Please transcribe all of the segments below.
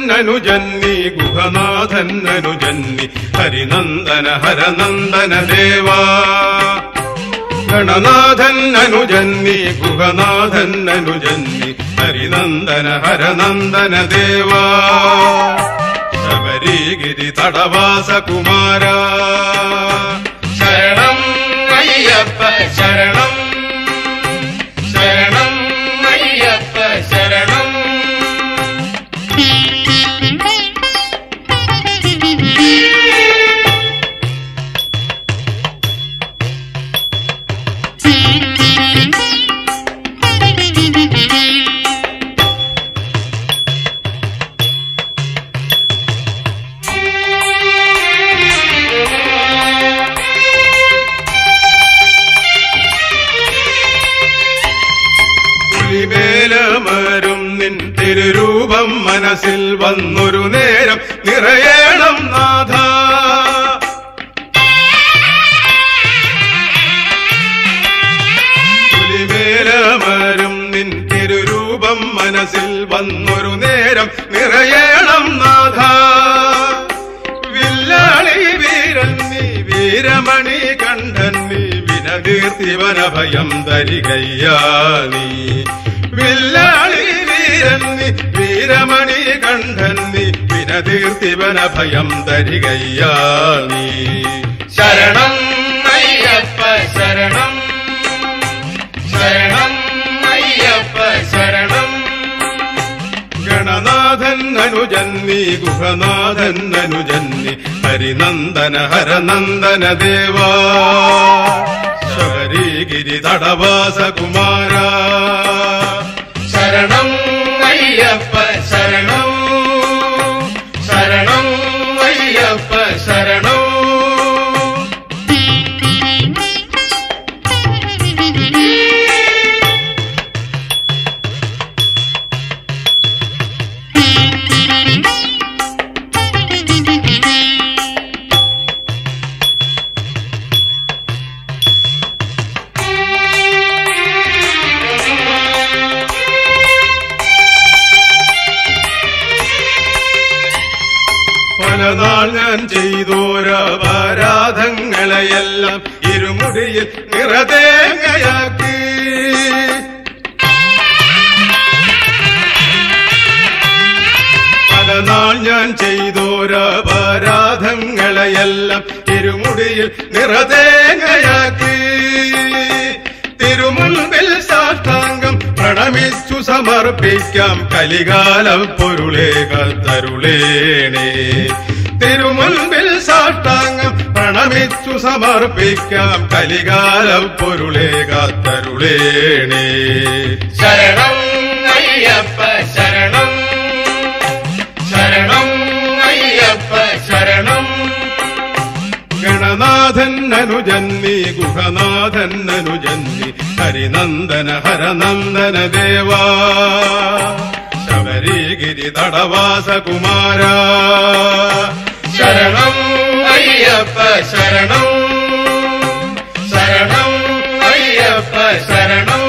അനുജന്നി ഗുഹനാഥൻ അനുജന്നി ഹരിനന്ദന ഹരനന്ദന ദേവാ ഗണനാഥൻ അനുജന്നി ഗുഹനാഥൻ അനുജന്നി ഹരിനന്ദന ഹരനന്ദന ദേവാ ശബരിഗിരി തടവാസ കുമാര ശരണം അയ്യപ്പ ശരണം ശരണം അയ്യപ്പ ശരണം പുലിമേലമരും നിൻ തിരുരൂപം മനസ്സിൽ വന്നൊരു നേരം നിറയേണം നാഥ പുലിമേലമരും നിൻ തിരുരൂപം മനസ്സിൽ വന്നൊരു നേരം നിറയേണം നാഥ വില്ലാളി വീരൻ നീ വീരമണി കണ്ഠൻ നീ വിനതീർത്തിവനഭയം ധരികയ്യാ നീ വില്ലാളി വീരൻ നീ വീരമണി കണ്ഠൻ നീ വിനതീർത്തിവനഭയം ധരികയ്യാ നീ ശരണം അയ്യപ്പ ശരണം ശരണം അയ്യപ്പ ശരണം ഗണനാഥൻ അനുജന്നി ഗുഹനാഥൻ അനുജന്നി ഹരിനന്ദന ഹരനന്ദന ദേവാ ശബരിഗിരി തടവാസ കുമാര ശരണം അയ്യപ്പ ശരണം ശരണം അയ്യപ്പ ശരണം പലനാൾ ഞാൻ ചെയ്തോരാരാധങ്ങളെയെല്ലാം ഇരുമുടിയിൽ നിറതേങ്ങയാക്കി പലനാൾ ഞാൻ ചെയ്തോരാരാധങ്ങളെയെല്ലാം ഇരുമുടിയിൽ നിറതേങ്ങയാക്കി തിരുമുൻപിൽ സാഷ്ടാംഗം പ്രണമിച്ചു സമർപ്പിക്കാം കലികാല പൊരുളേക തരുളേണേ തിരുമുൻപിൽ സാഷ്ടാംഗം പ്രണമിച്ചു സമർപ്പിക്കാം കലികാല പൊരുളേക തരുളേണേ ശരണം അയ്യപ്പ ശരണം ശരണം അയ്യപ്പ ശരണം ഗണനാഥൻ അനുജന്നി ഗുഹനാഥൻ അനുജന്നി ഹരിനന്ദന ഹരനന്ദന ദേവാ ശബരിഗിരി തടവാസ കുമാര ശരണം അയ്യപ്പ ശരണം ശരണം അയ്യപ്പ ശരണം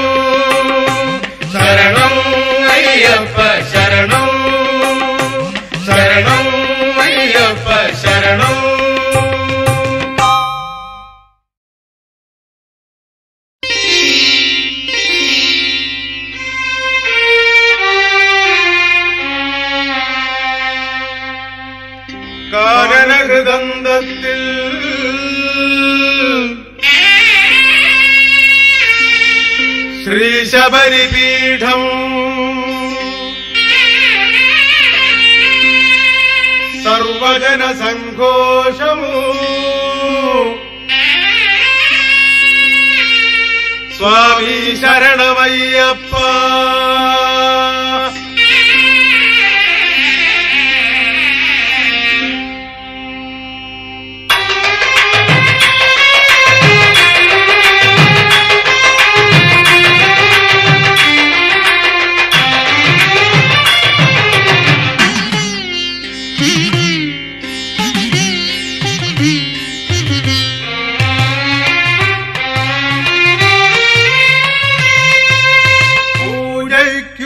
ശരണം അയ്യപ്പ ശരണം ശരണം അയ്യപ്പ ശരണം കാരണഹൃദന്തത്തിൽ ശ്രീശബരിപീഠം സർവജന സഘോഷമു സ്വാമി ശരണമയ്യപ്പ പൂജയ്ക്ക്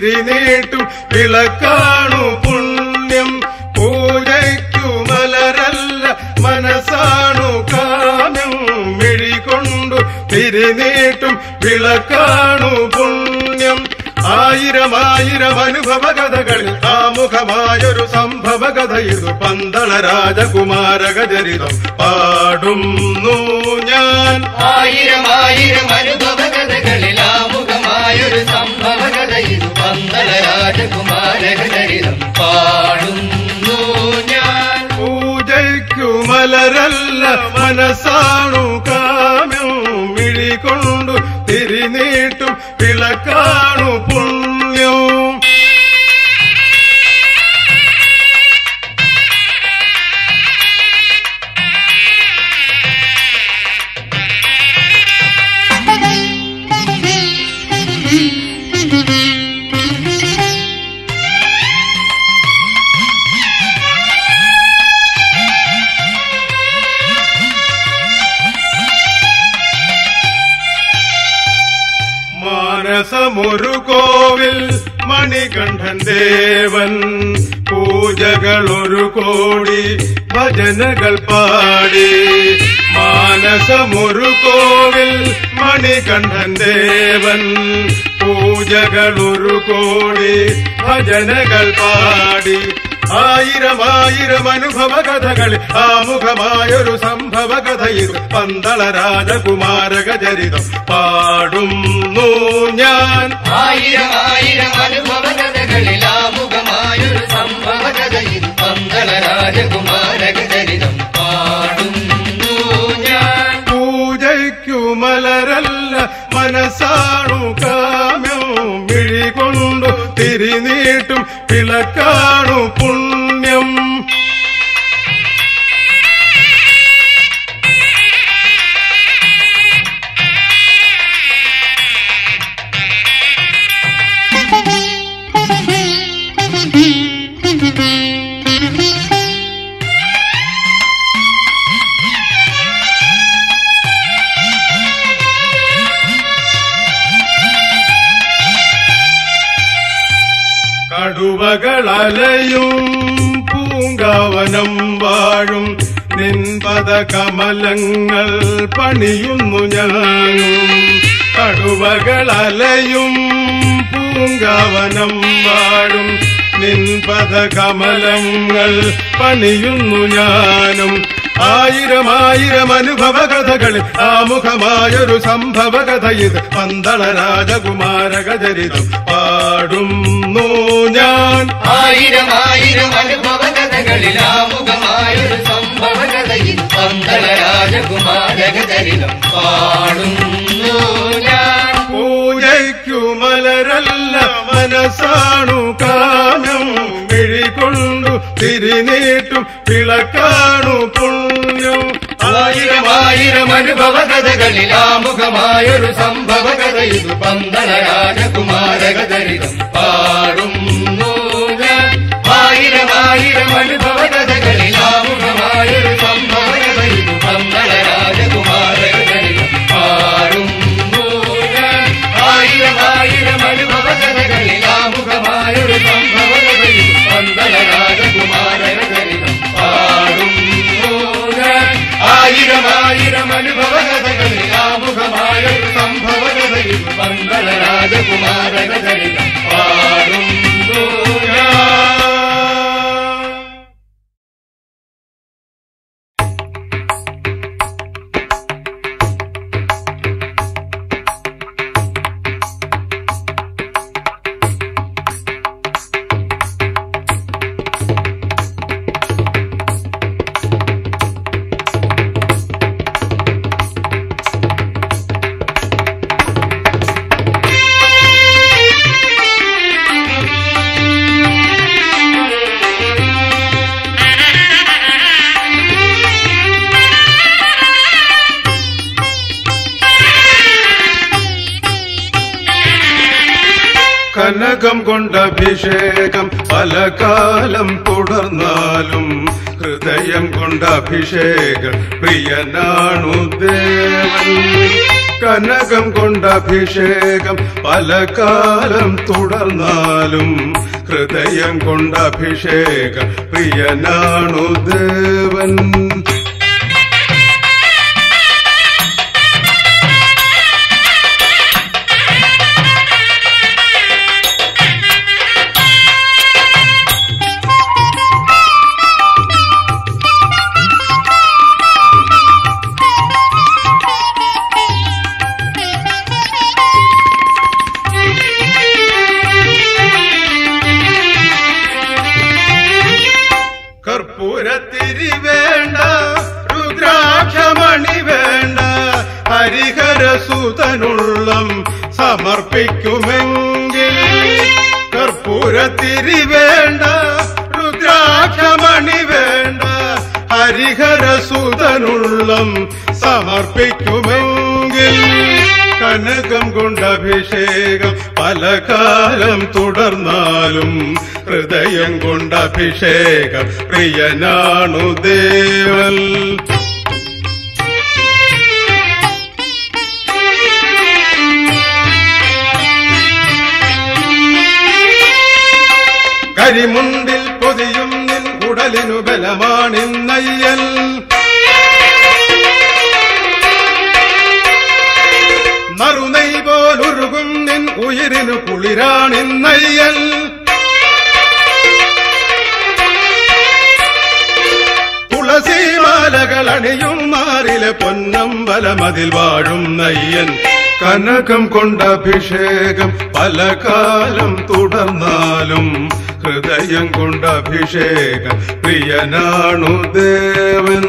തിരിനീട്ടും വിളക്കാണു പുണ്യം പൂജയ്ക്കു മലരല്ല മനസ്സാണു കാമ്യം മിഴികൊണ്ടു തിരിനീട്ടും വിളക്കാണു പുണ്യം ആയിരം ആയിരം അനുഭവ കഥകളിൽ ആമുഖമായൊരു സംഭവ കഥ ഇത് പന്തള രാജകുമാരകചരിതം പാടുന്നു ഞാൻ ആയിരം ആയിരം അനുഭവ കഥകളിൽ ആമുഖമായൊരു സംഭവ കഥ ഇത് പന്തള രാജകുമാരചരിതം പാടുന്നു ഞാൻ പൂജയ്ക്കു മലരല്ല മനസ്സാണു കാമ്യം മിഴികൊണ്ടു തിരിനീട്ടും വിളക്കാണു പുണ്യം മാനസമൊരു കോവിൽ മണികണ്ഠൻ ദേവൻ പൂജകളൊരു കോടി ഭജനകൾ പാടി മാനസമൊരു കോവിൽ മണികണ്ഠൻ ദേവൻ പൂജകളൊരു കോടി ഭജനകൾ പാടി ആയിരം ആയിരം അനുഭവ കഥകൾ ആമുഖമായൊരു സംഭവ കഥ ഇത് പന്തള രാജകുമാരകചരിതം പാടുന്നു ഞാൻ ആയിരം ആയിരം അനുഭവ കഥകളിൽ ആമുഖമായൊരു സംഭവ കഥ ഇത് പന്തള രാജകുമാരചരിതം പാടുന്നു ഞാൻ പൂജയ്ക്കു മലരല്ല മനസ്സാണു കാമ്യം മിഴികൊണ്ടു തിരിനീട്ടും വിളക്കാണു പുണ്യം കടുവകളലയും പൂങ്കാവനം വാഴും നിൻപത കമലങ്ങൾ പണിയുന്നു ഞാനും കടുവകളലയും പൂങ്കാവനം വാഴും നിൻപത കമലങ്ങൾ പണിയുന്നു ഞാനും ആയിരം ആയിരം അനുഭവ കഥകൾ ആമുഖമായൊരു സംഭവ കഥ ഇത് പന്തള രാജകുമാരകചരിതം പാടുന്നു ഞാൻ ആയിരം ആയിരം അനുഭവ കഥകളിൽ ആമുഖമായൊരു സംഭവ കഥ ഇത് പന്തള രാജകുമാരചരിതം പാടുന്നു ഞാൻ പൂജയ്ക്കു മലരല്ല മനസ്സാണു കാനം മിഴികൊണ്ടു തിരിനീട്ടും വിളക്കാണു പുണ്യം ആയിരം ആയിരം അനുഭവ കഥകളിൽ ആമുഖമായൊരു സംഭവ കഥ ഇത് പന്തള രാജകുമാരചരിതം പാടുന്നു ഞാൻ ആയിരം ആയിരം അനുഭവ കഥകളിൽ ആമുഖമായൊരു സംഭവ കഥ ഇത് പന്തള രാജകുമാരചരിതം പാടുന്നു ഞാൻ ആയിരം ആയിരം അനുഭവ കഥകളിൽ ആമുഖമായൊരു സംഭവ കഥ ഇത് പന്തള രാജകുമാരചരിതം പാടുന്നു ഞാൻ ആയിരം ആയിരം അനുഭവ കഥകളിൽ ആമുഖമായൊരു സംഭവ കഥ ഇത് പന്തള രാജകുമാരചരിതം പാടുന്നു ഞാൻ കനകം കൊണ്ടഭിഷേകം പല കാലം തുടർന്നാലും ഹൃദയം കൊണ്ടഭിഷേകം പ്രിയനാണു ദേവൻ കനകം കൊണ്ട് അഭിഷേകം പല കാലം തുടർന്നാലും ഹൃദയം കൊണ്ട് അഭിഷേകം പ്രിയനാണു ദേവൻ കർപ്പൂരത്തിരി വേണ്ട രുദ്രാക്ഷമണി വേണ്ട ഹരിഹരസുതനുള്ളം സമർപ്പിക്കുമെങ്കിൽ കർപ്പൂരത്തിരി വേണ്ട രുദ്രാക്ഷമണി വേണ്ട ഹരിഹരസുതനുള്ളം സമർപ്പിക്കുമെങ്കിൽ കനകം കൊണ്ട് അഭിഷേകം പല കാലം തുടർന്നാലും ഹൃദയം കൊണ്ട് അഭിഷേകം പ്രിയനാണു ദേവൻ കരിമുണ്ടിൽ പൊതിയും നിൻ ഉടലിനു ബലമാണിന്നയ്യൽ നറുനൈ പോലുരുകും നിൻ ഉയിരിനു കുളിരാണിന്നയ്യൽ തുളസിമാലകൾ അണിയും മാറിലെ പൊന്നമ്പലമതിൽ വാഴും നയ്യൻ കനകം കൊണ്ട് അഭിഷേകം പല കാലം തുടർന്നാലും ഹൃദയം കൊണ്ട് അഭിഷേകം പ്രിയനാണു ദേവൻ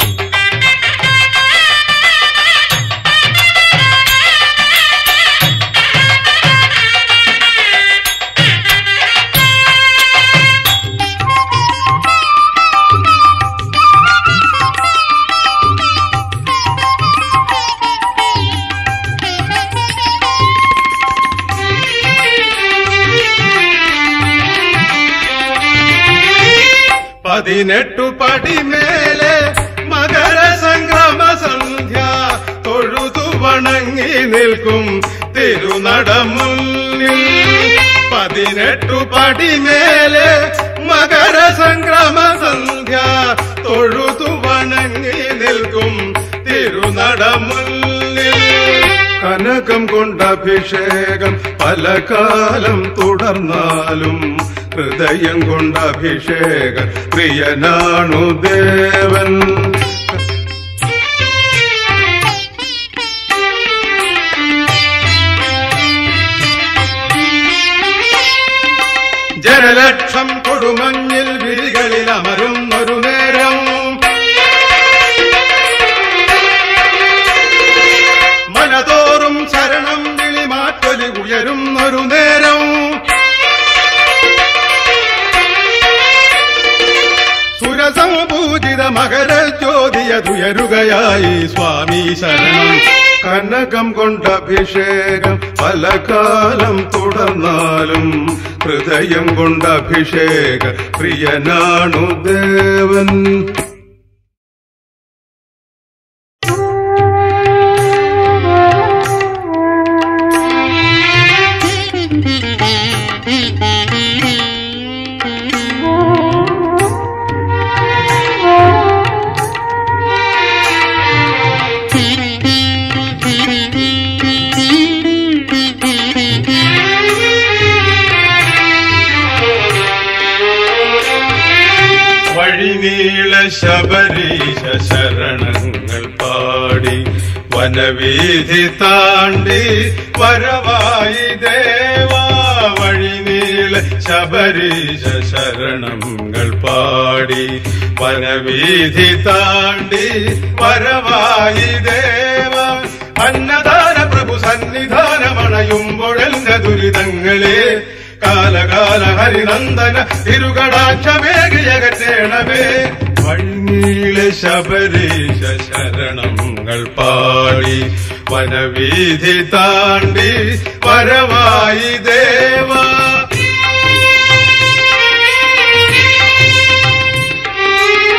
പതിനെട്ടു പടിമേലെ മകര സംക്രമ സന്ധ്യ തൊഴുതു വണങ്ങി നിൽക്കും തിരുനടമുന്നിൽ പതിനെട്ടു പടിമേലെ മകര സംക്രമ സന്ധ്യ തൊഴുതു വണങ്ങി നിൽക്കും തിരുനടമുന്നിൽ കനകം കൊണ്ട് അഭിഷേകം പല കാലം തുടർന്നാലും ഹൃദയം കൊണ്ട് അഭിഷേകം പ്രിയനാണു ദേവൻ ജനലക്ഷം കൊടുമഞ്ഞിൽ വിരികളിൽ അമരുന്നൊരു നേരം മനതോറും ശരണം വിളി മാറ്റൊലി ഉയരുന്നൊരു നേരം സുരസംപൂജിത മകര ജ്യോതിയതുയരുകയായി സ്വാമി ശരണം കനകം കൊണ്ട് അഭിഷേകം പല കാലം തുടർന്നാലും ഹൃദയം കൊണ്ട് അഭിഷേകം പ്രിയനാണു ദേവൻ വഴിനീള ശബരീശ ശരണങ്ങൾ പാടി വനവീധി താണ്ടി വരവായി ദേവാ വഴിനീള ശബരീശ ശരണങ്ങൾ പാടി വനവീധി താണ്ടി വരവായി ദേവ അന്നദാന പ്രഭു സന്നിധാനമണയുമ്പോഴെന്റെ ദുരിതങ്ങളെ കാലകാല ഹരിനന്ദന തിരുകടാക്ഷമേകിയകറ്റേണമേ വഴിനീളെ ശബരീശ ശരണങ്ങൾ പാടി വനവീധി താണ്ടി വരവായി ദേവാ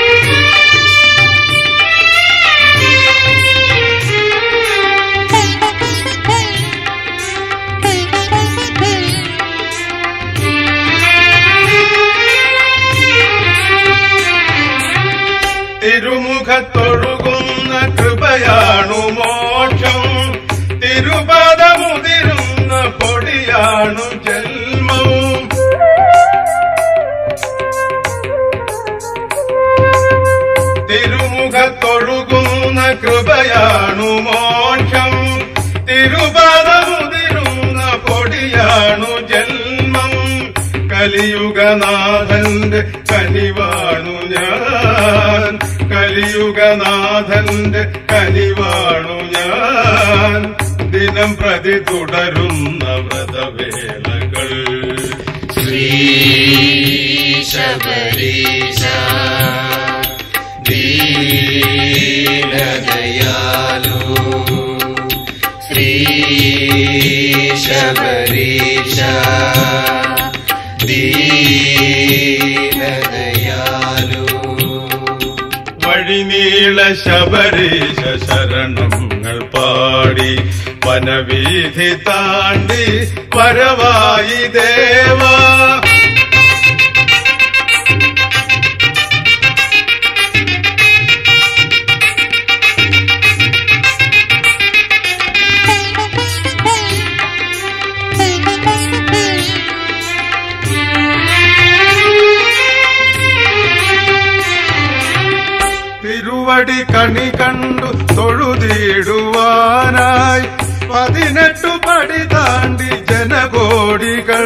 Thank you. തിരുമുഖത്തൊഴുകുന്ന കൃപയാണു മോക്ഷം തിരുപദമുതിരുന്ന പൊടിയാണു ജന്മവും തിരുമുഖത്തൊഴുകുന്ന കൃപയാണു മോക്ഷം തിരുപദമുതിരുന്ന പൊടിയാണു ജന്മം കലിയുഗനാഥന്റെ കനിവാണു ഞാൻ കലിയുഗനാഥന്റെ കനിവാണു ഞാൻ ദിനം പ്രതി തുടരുന്ന വ്രതവേളകൾ ശ്രീ ശബരീശ ദീനദയാലു ശ്രീ ശബരീശ ദീനദയാലു വഴിനീള ശബരീശ ശരണങ്ങൾ പാടി വനവീഥി താണ്ടി വരവായി ദേവാ തിരുവടി കണി കണ്ടു തൊഴുതിടുവാനായി പതിനെട്ടു പടി താണ്ടി ജനകോടികൾ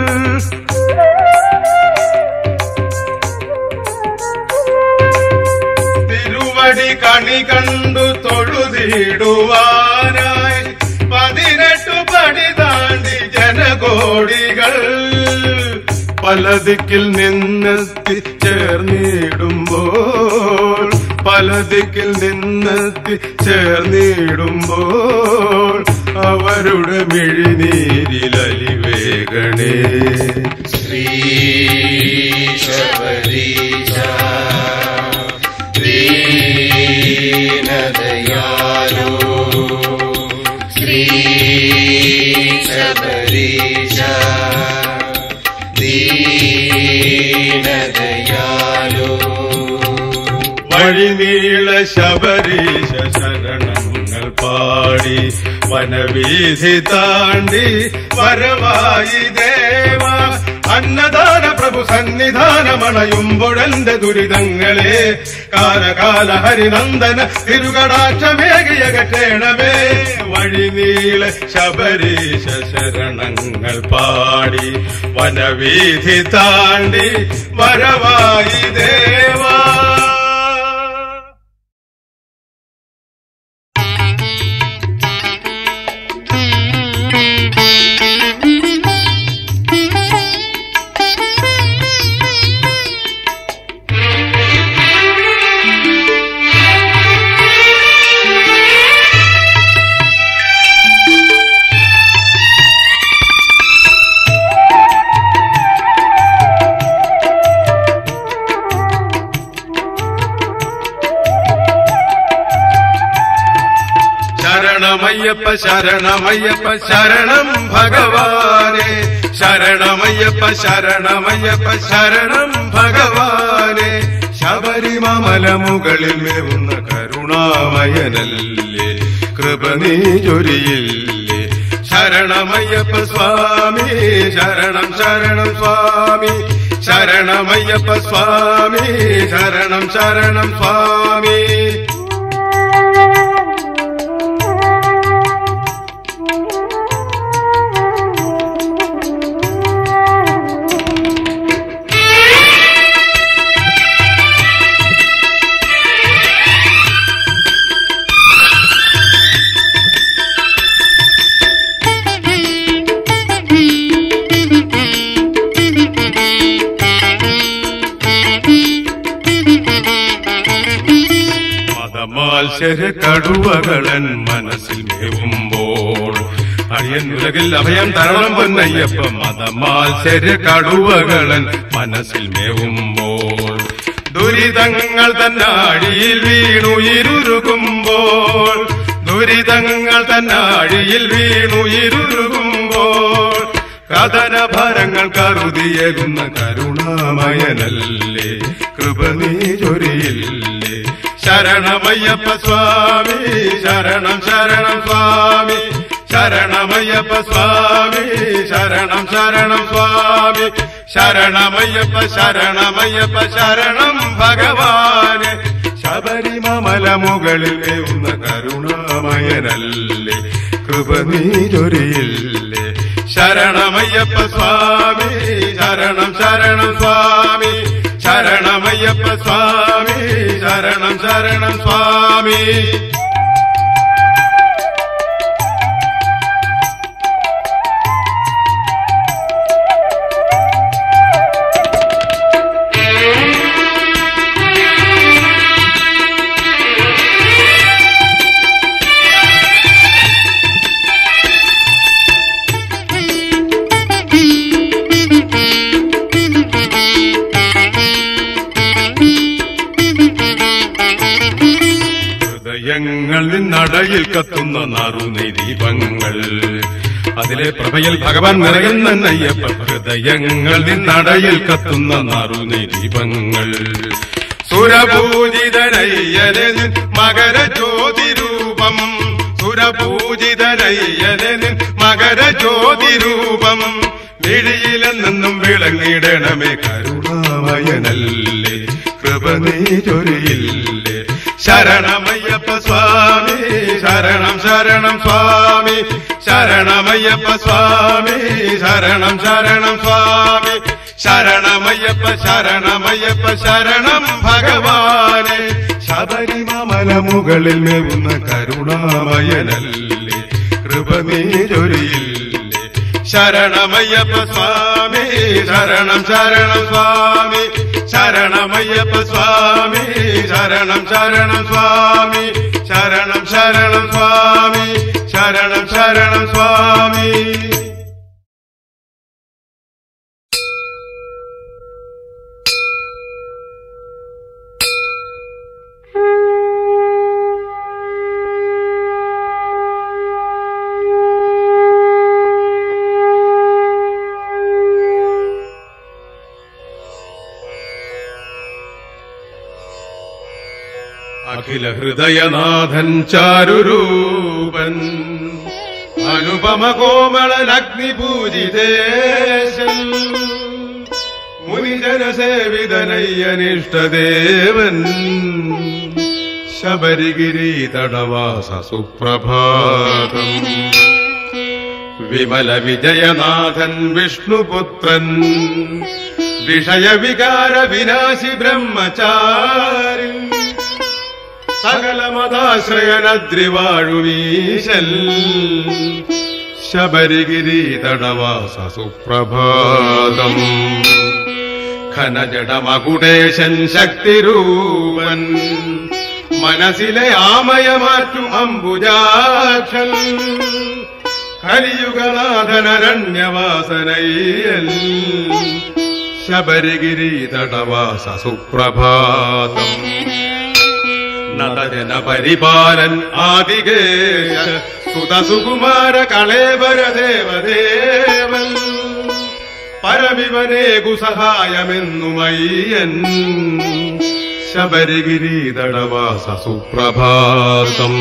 തിരുവടി കണി കണ്ടു തൊഴുതിടുവാനായി പതിനെട്ടു പടി താണ്ടി ജനകോടികൾ പല ദിക്കിൽ നിന്നെത്തി ചേർന്നിടുമ്പോൾ പല ദിക്കിൽ നിന്നെത്തി ചേർന്നിടുമ്പോൾ അവരുടെ മിഴിനീരിലലിവേഗണേ ശ്രീ ശബരീശ ദീനദയാലു ശ്രീ ശബരീശ ദീനദയാലു വഴിനീള ശബരീശ ശരണങ്ങൾ പാടി വനവീഥി താണ്ടി വരവായി ദേവ അന്നദാന പ്രഭു സന്നിധാനമണയുമ്പോഴെന്റെ ദുരിതങ്ങളെ കാലകാല ഹരിനന്ദന തിരുകടാക്ഷമേകിയകറ്റേണമേ വഴിനീള ശബരീശ ശരണങ്ങൾ പാടി വനവീഥി താണ്ടി വരവായി ദേവാ ശരണമയ്യപ്പ ശരണമയ്യപ്പ ശരണം ഭഗവാനെ ശരണമയ്യപ്പ ശരണമയ്യപ്പ ശരണം ഭഗവാനെ ശബരിമല മുകളിൽ മേവുന്ന കരുണാമയനല്ലേ കൃപ നീ ചൊരിയില്ലേ ശരണമയ്യപ്പ സ്വാമി ശരണം ശരണം സ്വാമി ശരണമയ്യപ്പ സ്വാമി ശരണം ശരണം സ്വാമി മതമാത്സര കടുവകളൻ മനസ്സിൽ മേവുമ്പോൾ അടിയൻ ഉലകിൽ അഭയം തരണം പൊന്നയ്യപ്പ മതമാത്സര കടുവകളൻ മനസ്സിൽ മേവുമ്പോൾ ദുരിതങ്ങൾ തന്നാഴിയിൽ വീണു ഇരുരുകുമ്പോൾ ദുരിതങ്ങൾ തന്നാഴിയിൽ വീണു ഇരുരുകുമ്പോൾ കഥനഭരങ്ങൾ കരുതിയേകുന്ന കരുണാമയനല്ലേ കൃപ നീ ചൊരിയില്ലേ ശരണമയ്യപ്പ സ്വാമി ശരണം ശരണം സ്വാമി ശരണമയ്യപ്പ സ്വാമി ശരണം ശരണം സ്വാമി ശരണമയ്യപ്പ ശരണമയ്യപ്പ ശരണം ഭഗവാന് ശബരിമല മുകളിൽ വേവുന്ന കരുണാമയനല്ലേ കൃപ നീരൊരിയില്ലേ ശരണമയ്യപ്പ സ്വാമി ശരണം ശരണം സ്വാമി ശരണമയ്യപ്പ സ്വാമി ശരണം ശരണം സ്വാമി ഹൃദയങ്ങൾ നിന്നടയിൽ കത്തുന്ന നറുനൈ ദീപങ്ങൾ അതിലെ പ്രഭയിൽ ഭഗവാൻ നിറയുന്ന അയ്യപ്പ ഹൃദയങ്ങൾ നിന്നടയിൽ കത്തുന്ന നറുനൈ ദീപങ്ങൾ സുരപൂജിതനയ്യന് മകര ജ്യോതിരൂപം സുരപൂജിതനയ്യന് മകര ജ്യോതിരൂപം വിഴിയിലെന്നും വിളങ്ങിടണമേ കരുണാമയനല്ലേ കൃപ നീ ചൊരിയില്ലേ ശരണമയ്യപ്പ സ്വാമി ശരണം ശരണം സ്വാമി ശരണമയ്യപ്പ സ്വാമി ശരണം ശരണം സ്വാമി ശരണമയ്യപ്പ ശരണമയ്യപ്പ ശരണം ഭഗവാനെ ശബരിമല മുകളിൽ മേവുന്ന കരുണാമയനല്ലേ കൃപ നീ ചൊരിയില്ലേ ശരണമയ്യപ്പ സ്വാമി ശരണം ശരണം സ്വാമി ശരണമയ്യപ്പ സ്വാമി ശരണം ശരണം സ്വാമി ശരണം ശരണം സ്വാമി ശരണം ശരണം സ്വാമി അഖില ഹൃദയനാഥൻ ചാരുരൂപൻ അനുപമ കോമളൻ അഗ്നിപൂജിതേശൻ മുനിജന സേവിതനയ്യനിഷ്ടദേവൻ ശബരിഗിരി തടവാസ സുപ്രഭാതം വിമല വിജയനാഥൻ വിഷ്ണുപുത്രൻ വിഷയവികാര വിനാശി ബ്രഹ്മചാരി സകലമതാശ്രയനദ്രിവാഴുമീശൽ ശബരിഗിരി തടവാസ സുപ്രഭാതം ഘനജടമകുടേശൻ ശക്തിരൂപൻ മനസ്സിലെ ആമയമാറ്റും അംബുജാക്ഷൻ കലിയുഗനാഥനരണ്യവാസനയ്യൽ ശബരിഗിരി തടവാസ സുപ്രഭാതം നദജന പരിപാലൻ ആദികേശ സുതസുകുമാര കളേവര ദേവദേവൻ പരമിവനേകു സഹായമെന്നുമയ്യൻ ശബരിഗിരി തടവാസ സുപ്രഭാതം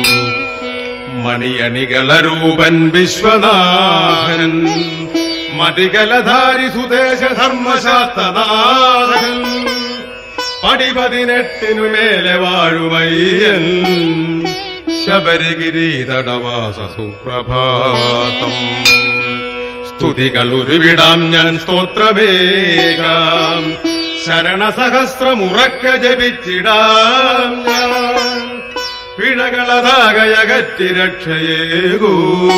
മണിയണികളരൂപൻ വിശ്വനാഥൻ മതികലധാരി സുദേശ ധർമ്മശാസ്ത്രനാഥൻ പടിപതിനെട്ടിനു മേലെ വാഴുമയ്യൻ ശബരിഗിരി തടവാസ സുപ്രഭാതം സ്തുതികൾ ഉരുവിടാം ഞാൻ സ്തോത്രമേകാം ശരണസഹസ്രമുറക്ക ജപിച്ചിടാം ഞാൻ പിഴകളതാകയകറ്റി രക്ഷയേകൂ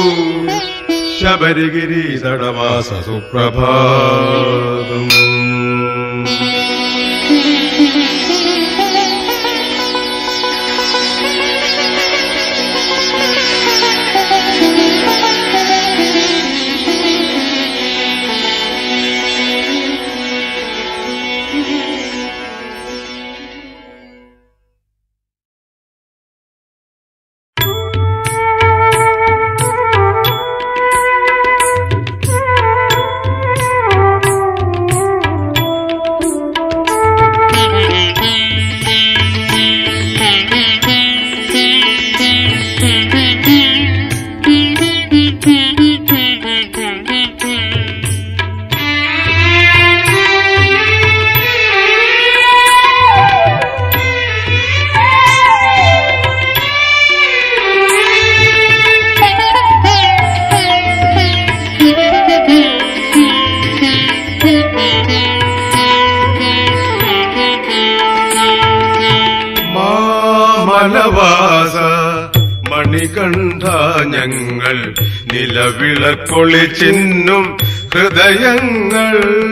ശബരിഗിരി തടവാസ സുപ്രഭാതം Thank you. മാമലവാസ മണികണ്ഠ ഞങ്ങൾ നിലവിളക്കൊളി ചിന്നും ഹൃദയങ്ങൾ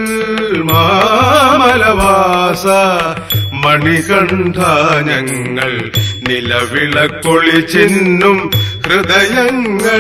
മാമലവാസ മണികണ്ഠ ഞങ്ങൾ നിലവിളക്കൊളി ചിന്നും ഹൃദയങ്ങൾ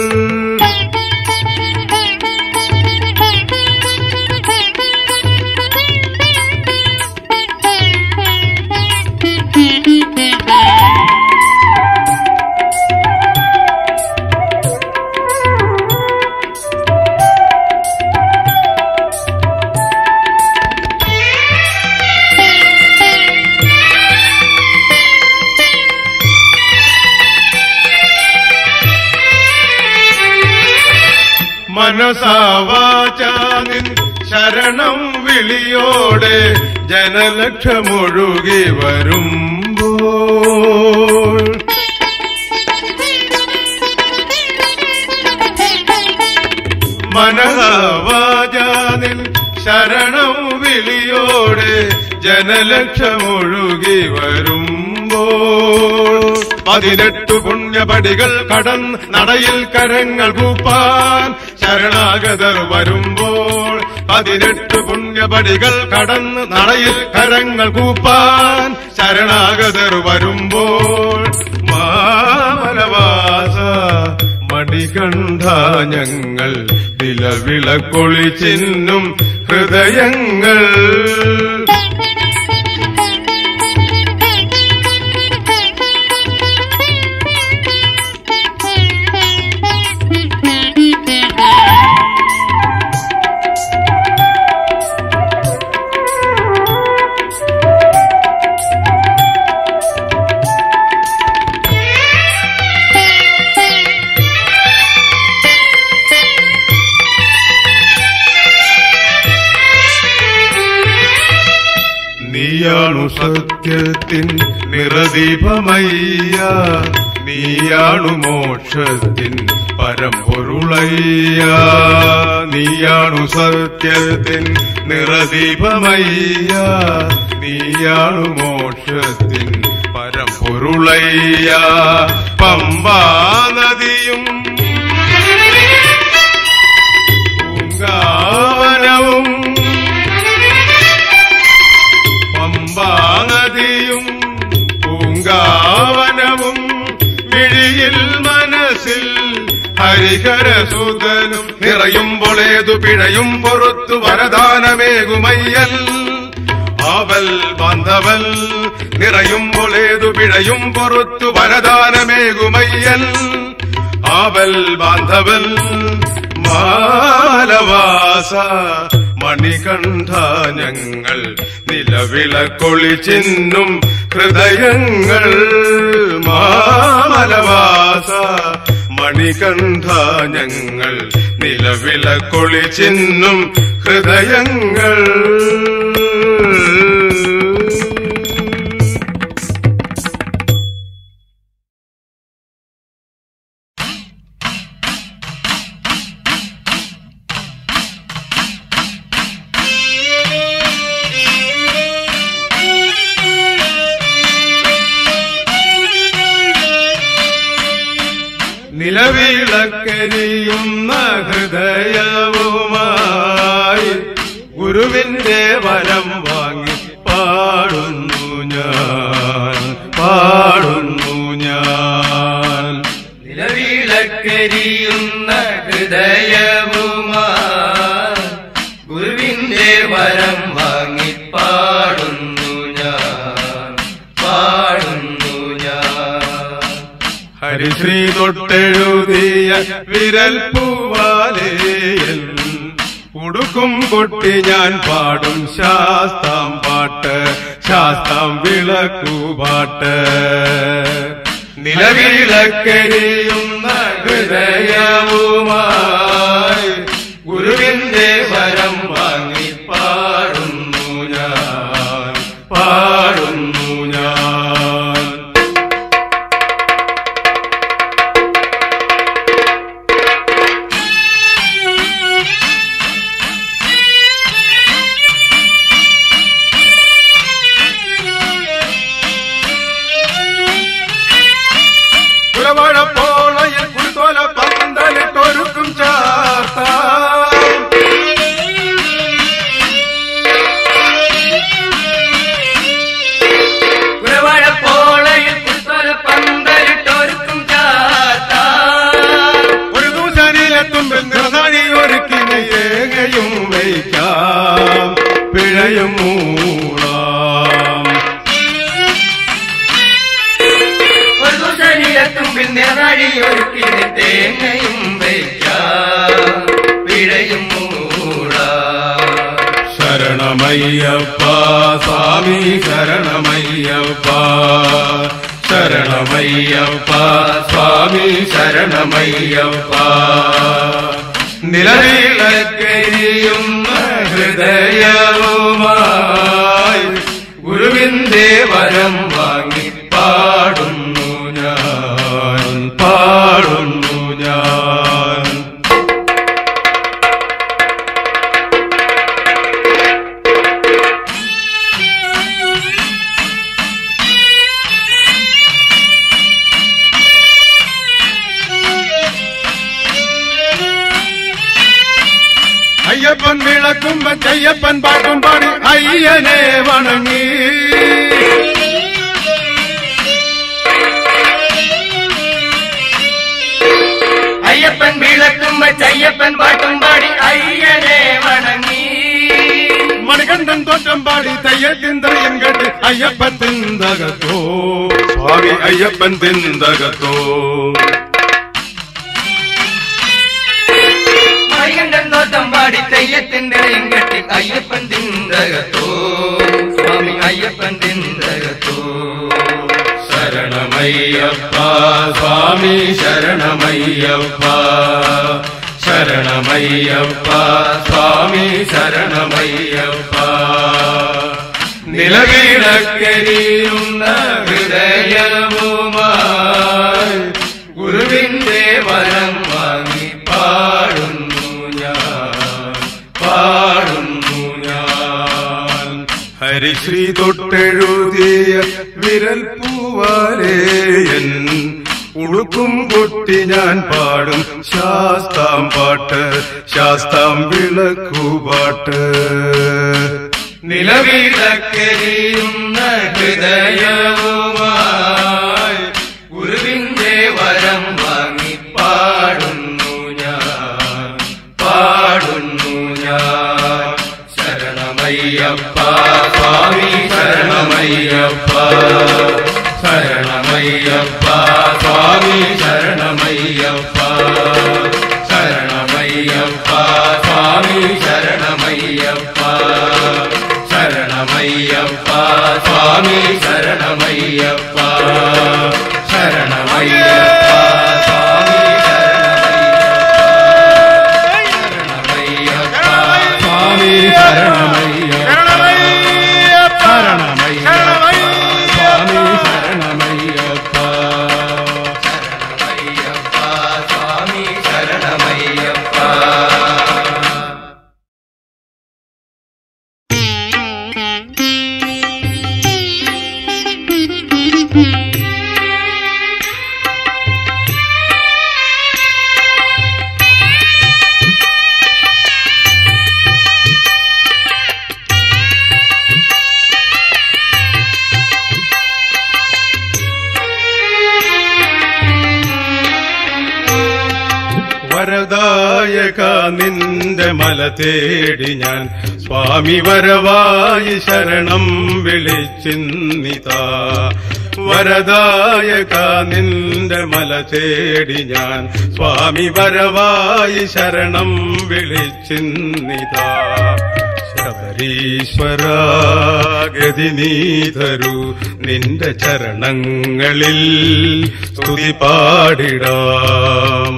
മനസാവാചാനിൻ ശരണം വിളിയോടെ ജനലക്ഷമൊഴുകി വരുമ്പോൾ മനഹാവാചാനിൻ ശരണം വിളിയോടെ ജനലക്ഷമൊഴുകി വരുമ്പോൾ പതിനെട്ടു പുണ്യപടികൾ കടന്ന് നടയിൽ കരങ്ങൾ കൂപ്പാൻ ശരണാഗതർ വരുമ്പോൾ പതിനെട്ട് പുണ്യപടികൾ കടന്ന് നടയിൽ കരങ്ങൾ കൂപ്പാൻ ശരണാഗതർ വരുമ്പോൾ മാമലവാസ മണികണ്ഠ ഞങ്ങൾ നിലവിളക്കൊളി ചിന്നും ഹൃദയങ്ങൾ നീയാണു സത്യത്തിൻ നിറദീപമയ്യ നീയാണു മോക്ഷത്തിൻ പരമ്പൊരുളയ്യ നീയാണു സത്യത്തിൻ നിറദീപമയ്യ നീയാണു മോക്ഷത്തിൻ പരമ്പൊരുളയ്യ പമ്പാ നദിയും പൂങ്കാവനവും പമ്പാനദിയും പൂങ്കാവനവും മിഴിയിൽ മനസ്സിൽ ഹരിഹരസുതനും നിറയുമ്പോൾ ഏതു പിഴയും പുറത്തു വരദാനമേകുമയ്യൽ ആവൽ ബാന്ധവൽ നിറയുമ്പോൾ ഏതു പിഴയും പുറത്തു വരദാനമേകുമയ്യൽ ആവൽ ബാന്ധവൽ മാലവാസ മണികണ്ഠ ഞങ്ങൾ നിലവിളക്കൊളി ചിന്നും ഹൃദയങ്ങൾ മാമലവാസ മണികണ്ഠ ഞങ്ങൾ നിലവിളക്കൊളി ചിന്നും ഹൃദയങ്ങൾ നിലവിളക്കരിയുന്ന ഹൃദയവുമായി ഗുരുവിന്റെ വരം വാങ്ങി പാടുന്നു ഞാൻ പാടുന്നു ഞാൻ നിലവിളക്കരിയുന്ന ഹൃദയവുമാ ഗുരുവിന്റെ വരം വാങ്ങി പാടുന്നു ഞാൻ പാടുന്നു ഞാൻ ഹരിശ്രീ തൊട്ടെഴുതിയ വിരൽ പൂവാലേയൽ ഉടുക്കും കൊട്ടി ഞാൻ പാടും ശാസ്താം പാട്ട് ശാസ്താം വിളക്കുപാട്ട് നിലവിളക്കരിയുന്ന ഹൃദയവുമായി ഗുരുവിന്റെ വരം വാങ്ങി പാടുന്നു ഞാൻ പാടുന്നു ഞാൻ മുമ്പിൽ നിറഴിയൊരുക്കി തേങ്ങയും വയ്ക്കാം പിഴയും മൂടാം ശരണമയ്യപ്പ സ്വാമി ശരണമയ്യപ്പ ശരണമയ്യപ്പ സ്വാമി ശരണമയ്യപ്പ നിലവിളക്കരിയുന്ന ഹൃദയവുമായി ഗുരുവിന്റെ വരം വാങ്ങി പാടുന്നു ഞാൻ പാടുന്നു ഞാൻ അയ്യപ്പൻ വിളക്കുമ്പ ചെയ്യപ്പൻ പാട്ടും പാടി അയ്യനെ വണങ്ങി അയ്യപ്പൻ വിളക്കുമ്പ ചയ്യപ്പൻ പാട്ടും പാടി അയ്യനെ വണങ്ങി മണികണ്ഠൻ തോറ്റം പാടി തെയ്യത്തിൻ തെയ്യം കെട്ടി അയ്യപ്പൻ തിന്തകത്തോ സ്വാമി അയ്യപ്പൻ തിന്തകത്തോ മണികണ്ഠൻ നോട്ടം പാടി തെയ്യത്തിന്റെ കെട്ടി അയ്യപ്പൻ തിന്തകത്തോ സ്വാമി അയ്യപ്പൻ തിന്തകത്തോ ശരണമയ്യപ്പ സ്വാമി ശരണമയ്യപ്പ ശരണമയ്യപ്പ സ്വാമി ശരണമയ്യപ്പ നിലവിളക്കരിയുന്ന ഹൃദയവുമായി ഗുരുവിന്റെ വരം വാങ്ങി പാടുന്നു ഞാൻ പാടുന്നു ഞാൻ ഹരിശ്രീ തൊട്ടെഴുതിയ വിരൽ പൂവാലേയൻ ഉടുക്കും പൊട്ടി ഞാൻ പാടും ശാസ്താം പാട്ട് ശാസ്താം വിളക്കുപാട്ട് നിലവിളക്കരിയുന്ന ഹൃദയവുമായി ഗുരുവിന്റെ വരം വാങ്ങി പാടുന്നു ഞാൻ പാടുന്നു ഞാൻ ശരണമയ്യപ്പ സ്വാമി ശരണമയ്യപ്പ ശരണമയ്യപ്പ സ്വാമി ശരണമയ്യപ്പ ശരണമയ്യപ്പ സ്വാമി ശരണമയ്യപ്പ ശരണമയ്യപ്പ സ്വാമി ശരണമയ്യപ്പ ശരണമയ്യപ്പ സ്വാമി ശരണമയ്യപ്പ സ്വാമി ശരണമയ്യപ്പ ശരണമയ്യപ്പ സ്വാമി ശരണമയ്യപ്പ ശരണമയ്യപ്പ സ്വാമി ശരണമയ്യപ്പ വരദായക നിന്റെ മല തേടി ഞാൻ സ്വാമി വരവായി ശരണം വിളിച്ചിന്നിതാ വരദായക നിന്റെ മല തേടി ഞാൻ സ്വാമി വരവായി ശരണം വിളിച്ചിന്നിതാ ശബരീശ്വര ഗതി നീ തരൂ നിന്റെ ചരണങ്ങളിൽ സ്തുതി പാടിടാം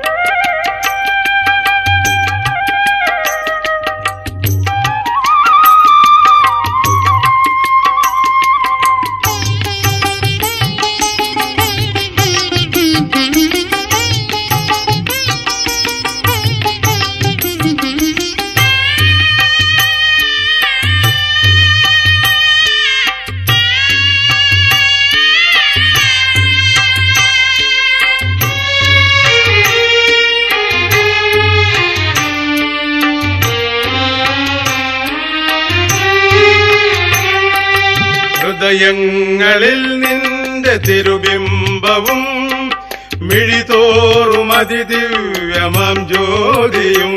ഹൃദയങ്ങളിൽ നിന്റെ തിരുബിംബവും മിഴിതോറും അതിദിവ്യമാം ജ്യോതിയും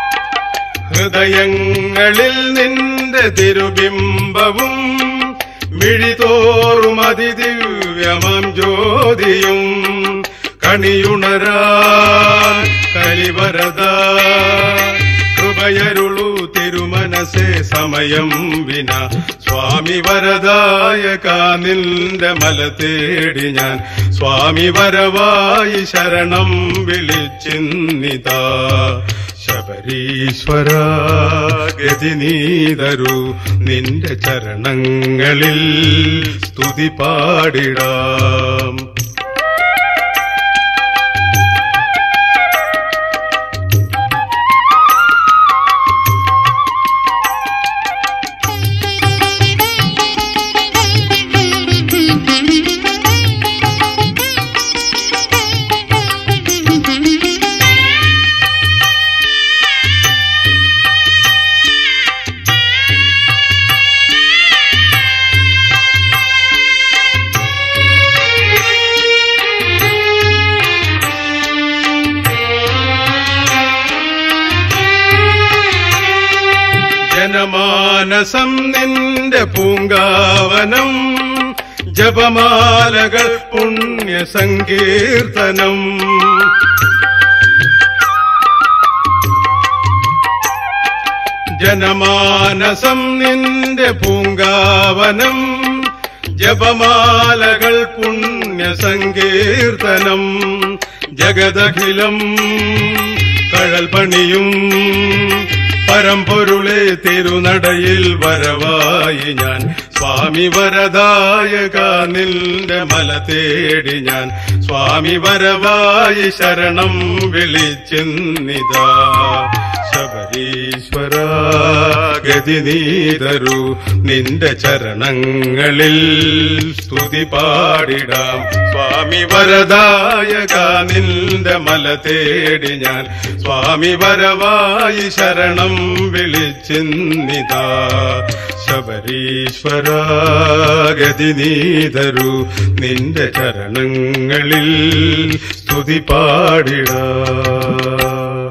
ഹൃദയങ്ങളിൽ നിന്റെ തിരുബിംബവും മിഴിതോറും അതിദിവ്യമം ജ്യോതിയും കണിയുണരാൻ കലിവരത കൃപയരുളു തിരുമനസേ സമയം വിന സ്വാമി വരദായക നിന്റെ മല തേടി ഞാൻ സ്വാമി വരവായി ശരണം വിളിച്ചിന്നിതാ ശബരീശ്വര ഗതി നീതരു നിന്റെ ചരണങ്ങളിൽ സ്തുതി പാടിടാം ജനമാനസം നിന്റെ പൂങ്കാവനം ജപമാലകൾ പുണ്യ സങ്കീർത്തനം ജനമാനസം നിന്റെ പൂങ്കാവനം ജപമാലകൾ പുണ്യ സങ്കീർത്തനം ജഗദഖിലം കഴൽ പണിയും പരമ്പൊരുളെ തിരുനടയിൽ വരവായി ഞാൻ സ്വാമി വരദായക നിന്റെ മല തേടി ഞാൻ സ്വാമി വരവായി ശരണം വിളിച്ചിന്നിതാ ശബരീശ്വര ഗതി നീതരു നിന്റെ ചരണങ്ങളിൽ സ്തുതി പാടിടാം സ്വാമി വരദായക നിന്റെ മല തേടി ഞാൻ സ്വാമി വരവായി ശരണം വിളിച്ചിന്നിതാ ശബരീശ്വര ഗതി നീതരു നിന്റെ ചരണങ്ങളിൽ സ്തുതി പാടിടാം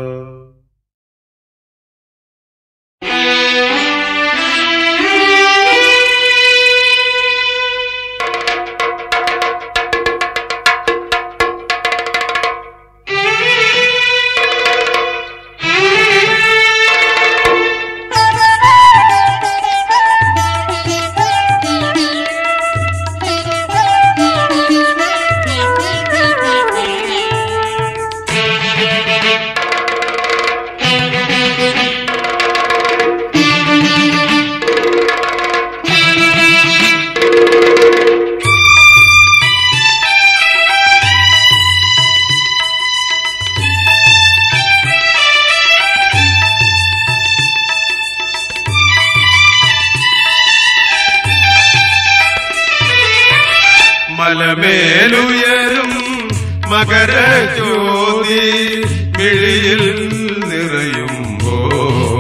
മലമേലുയരും മകരജ്യോതി മിഴിയിൽ നിറയുമ്പോൾ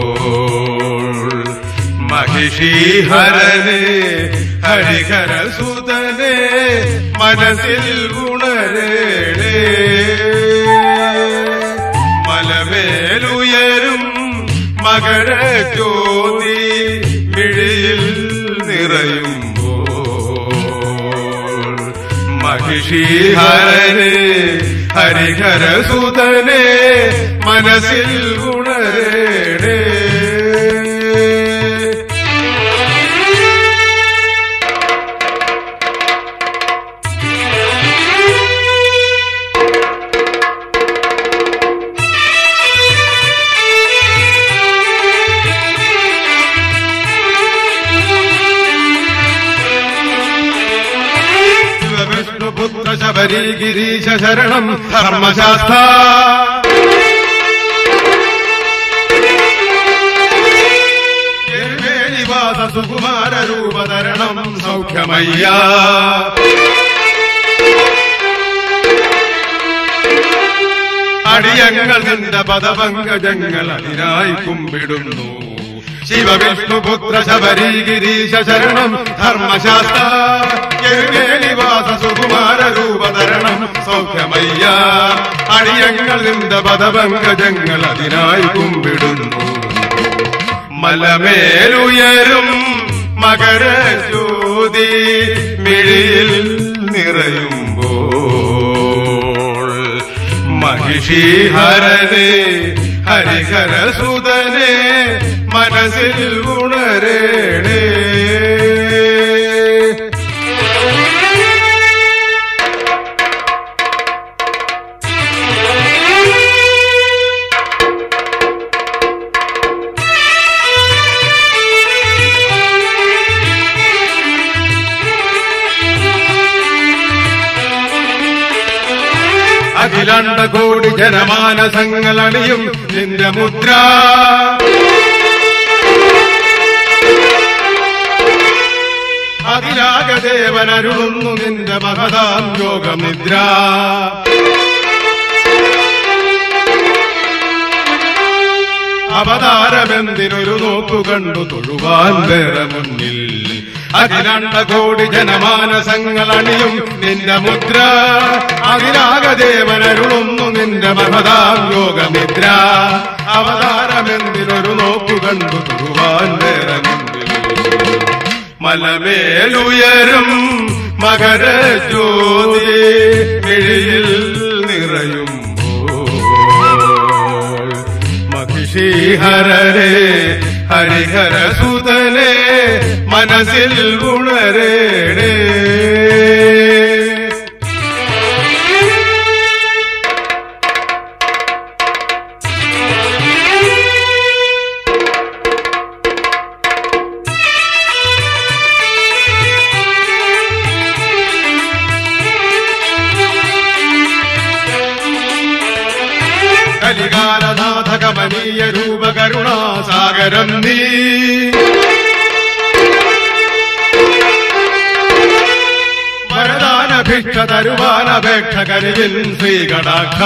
മഹിഷീഹരനെ ഹരിഹരസുതനെ മനസ്സിൽ ഉണരേണേ മലമേലുയരും മകരജ്യോതി മിഴിയിൽ നിറയുമ്പോൾ മഹിഷീഹരനെ ഹരിഹരസുതനെ മനസ്സിൽ ഉണരേണേ വിഷ്ണുപുത്ര ശബരി ഗിരീശ ശരണം ധർമ്മശാസ്ത്ര നിവാസ സുകുമാര രൂപധരണം സൗഖ്യമയ്യ അടിയങ്ങൾ നിന്റെ പദപങ്കജങ്ങൾ അതിനായി കുമ്പിടുന്നു ശിവവിഷ്ണുപുത്ര ശബരി ഗിരീശ ശരണം ധർമ്മശാസ്ത്ര നിവാസ സുകുമാര രൂപധരണം സൗഖ്യമയ്യ അടിയങ്ങൾ നിന്റെ പദപങ്കജങ്ങൾ അതിനായി കുമ്പിടുന്നു മലമേലുയരും മകര ജ്യോതി മിഴിയിൽ നിറയുമ്പോൾ മഹിഷീഹരനെ ഹരിഹര സുതനെ മനസ്സിൽ ഉണരേണേ അഖിലാണ്ട കോടി ജനമാനസങ്ങൾ അണിയും നിന്റെ മുദ്ര അതിലാകദേവനരുളുന്നു നിന്റെ മഹതാം യോഗനിദ്ര അവതാരമെന്തിനൊരു നോക്കു കണ്ടു തൊഴുവാൻ വേറെ മുന്നിൽ അഖിലാണ്ട കോടി ജനമാനസങ്ങൾ അണിയും നിന്റെ മുദ്ര അതിരാഗദേവനരുളുന്നു നിന്റെ മഹതാം യോഗനിദ്ര അവതാരമെന്തിനൊരു നോക്കു കണ്ടു തൊഴുവാൻ വേറെ മുന്നിൽ മലമേലുയരും മകര ജ്യോതി മിഴിയിൽ നിറയുമ്പോൾ മഹിഷീഹരരെ ഹരിഹര സുതനെ മനസ്സിൽ ഉണരേണേ കലികാലനാഥകമനീയ രൂപകരുണാസാഗരം നീ വരദാനഭിക്ഷ തരുവാനപേക്ഷ കരുവിൻ ശ്രീകടാക്ഷ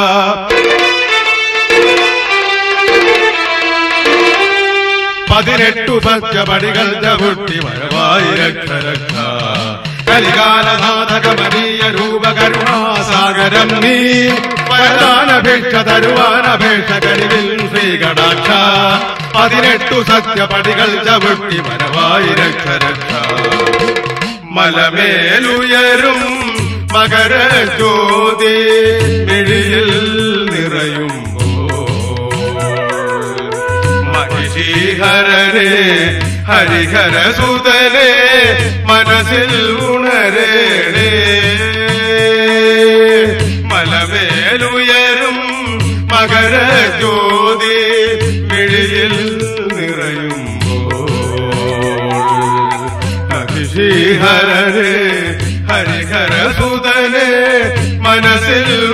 പതിനെട്ടു പച്ചപടികൾ ചവിട്ടി വരവായി രക്ഷ രക്ഷ കലികാലനാഥകമനീയ രൂപകരുണാസാഗരം നീ വരദാനപേക്ഷ തരുവാനപേക്ഷ കരുവിൽ ശ്രീകടാക്ഷ പതിനെട്ടു സത്യപടികൾ ചവിട്ടി വരവായി രക്ഷ രക്ഷ മലമേലുയരും മകര ജ്യോതി മിഴിയിൽ നിറയുമ്പോൾ മഹിഷീഹരനെ ഹരിഹര സുതനെ മനസ്സിൽ ഉണരേണേ മലമേലുയരും മകര ജ്യോതി മിഴിയിൽ നിറയുമ്പോൾ ഹരിഹരനെ ഹരിഹര സുതനെ മനസ്സിൽ